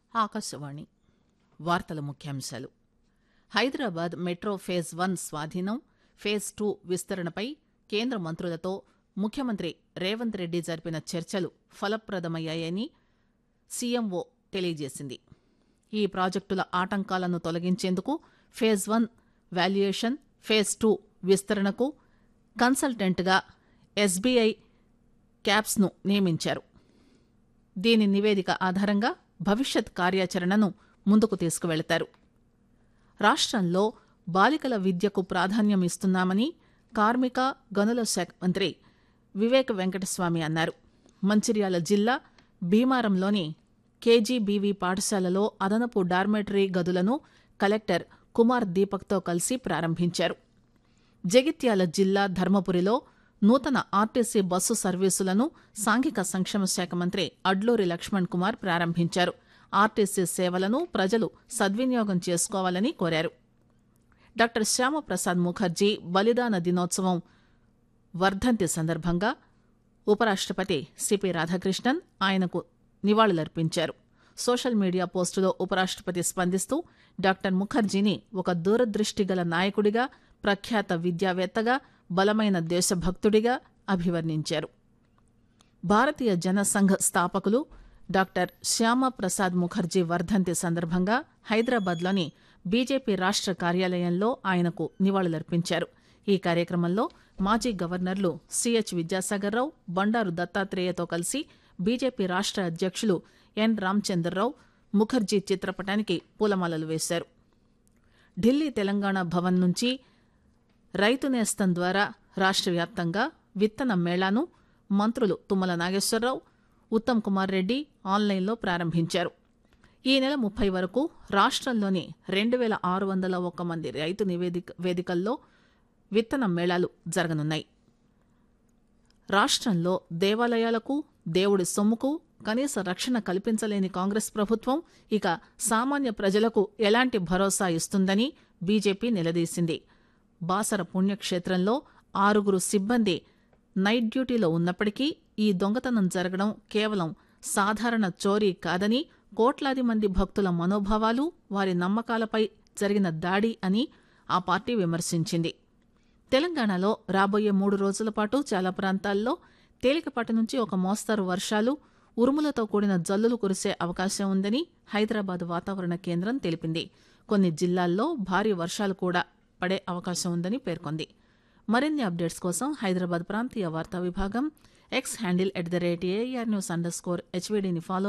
ఆకాశవాణి వార్తల ముఖ్యాంశాలు Hyderabad metro phase one స్వాధీనం ఫేజ్ టూ విస్తరణపై కేంద్ర మంత్రులతో ముఖ్యమంత్రి రేవంత్ రెడ్డి జరిపిన చర్చలు ఫలప్రదమయ్యాయని సీఎంఓ తెలియజేసింది ఈ ప్రాజెక్టుల ఆటంకాలను తొలగించేందుకు phase one valuation phase two విస్తరణకు కన్సల్టెంట్గా ఎస్బీఐ క్యాప్స్ను నియమించారు దీని నివేదిక ఆధారంగా భవిష్యత్ కార్యాచరణను ముందుకు తీసుకువెళతారు రాష్టంలో బాలికల విద్యకు ప్రాధాన్యం ఇస్తున్నామని కార్మిక గనుల శాఖ మంత్రి వివేక్ వెంకటస్వామి అన్నారు మంచిర్యాల జిల్లా భీమారంలోని కేజీబీవీ పాఠశాలలో అదనపు డార్మెటరీ గదులను కలెక్టర్ కుమార్ దీపక్తో కలిసి ప్రారంభించారు జగిత్యాల జిల్లా ధర్మపురిలో నూతన ఆర్టీసీ బస్సు సర్వీసులను సాంఘిక సంక్షేమ శాఖ మంత్రి అడ్లూరి లక్ష్మణ్ కుమార్ ప్రారంభించారు ఆర్టీసీ సేవలను ప్రజలు సద్వినియోగం చేసుకోవాలని కోరారు డాక్టర్ శ్యామప్రసాద్ ముఖర్జీ బలిదాన దినోత్సవం వర్ధంతి సందర్భంగా ఉపరాష్టపతి సిపి రాధాకృష్ణన్ ఆయనకు నివాళులర్పించారు సోషల్ మీడియా పోస్టులో ఉపరాష్టపతి స్పందిస్తూ డాక్టర్ ముఖర్జీని ఒక దూరదృష్టి గల నాయకుడిగా ప్రఖ్యాత విద్యావేత్తగా బలమైన దేశభక్తుడిగా అభివర్ణించారు భారతీయ జనసంఘ్ స్థాపకులు డాక్టర్ శ్యామప్రసాద్ ముఖర్జీ వర్ధంతి సందర్భంగా హైదరాబాద్లోని బీజేపీ రాష్ట కార్యాలయంలో ఆయనకు నివాళులర్పించారు ఈ కార్యక్రమంలో మాజీ గవర్నర్లు సిహెచ్ విద్యాసాగర్రావు బండారు దత్తాత్రేయతో కలిసి బీజేపీ రాష్ట అధ్యక్షులు ఎన్ రామచంద్రరావు ముఖర్జీ చిత్రపటానికి పూలమాలలు వేశారు ఢిల్లీ తెలంగాణ భవన్ నుంచి రైతు నేస్తం ద్వారా రాష్ట్ర వ్యాప్తంగా విత్తన మేళాను మంత్రులు తుమ్మల నాగేశ్వరరావు ఉత్తమ్ కుమార్ రెడ్డి ఆన్లైన్లో ప్రారంభించారు ఈ నెల ముప్పై వరకు రాష్ట్రంలోని రెండు వేల ఆరు వందల ఒక్క మంది రైతు నివేదిక వేదికల్లో విత్తన మేళాలు జరగనున్నాయి రాష్ట్రంలో దేవాలయాలకు దేవుడి సొమ్ముకు కనీస రక్షణ కల్పించలేని కాంగ్రెస్ ప్రభుత్వం ఇక సామాన్య ప్రజలకు ఎలాంటి భరోసా ఇస్తుందని బీజేపీ నిలదీసింది బాసర పుణ్యక్షేత్రంలో ఆరుగురు సిబ్బంది నైట్ డ్యూటీలో ఉన్నప్పటికీ ఈ దొంగతనం జరగడం కేవలం సాధారణ చోరీ కాదని కోట్లాది మంది భక్తుల మనోభావాలు వారి నమ్మకాలపై జరిగిన దాడి అని ఆ పార్టీ విమర్శించింది తెలంగాణలో రాబోయే మూడు రోజుల పాటు చాలా ప్రాంతాల్లో తేలికపాటి నుంచి ఒక మోస్తరు వర్షాలు ఉరుములతో కూడిన జల్లులు కురిసే అవకాశం ఉందని హైదరాబాద్ వాతావరణ కేంద్రం తెలిపింది కొన్ని జిల్లాల్లో భారీ వర్షాలు కూడా పడే అవకాశం ఉందని పేర్కొంది మరిన్ని అప్డేట్స్ కోసం హైదరాబాద్ ప్రాంతీయ వార్తా విభాగం X handle at the rate AR news underscore హెచ్వీడీని ఫాలో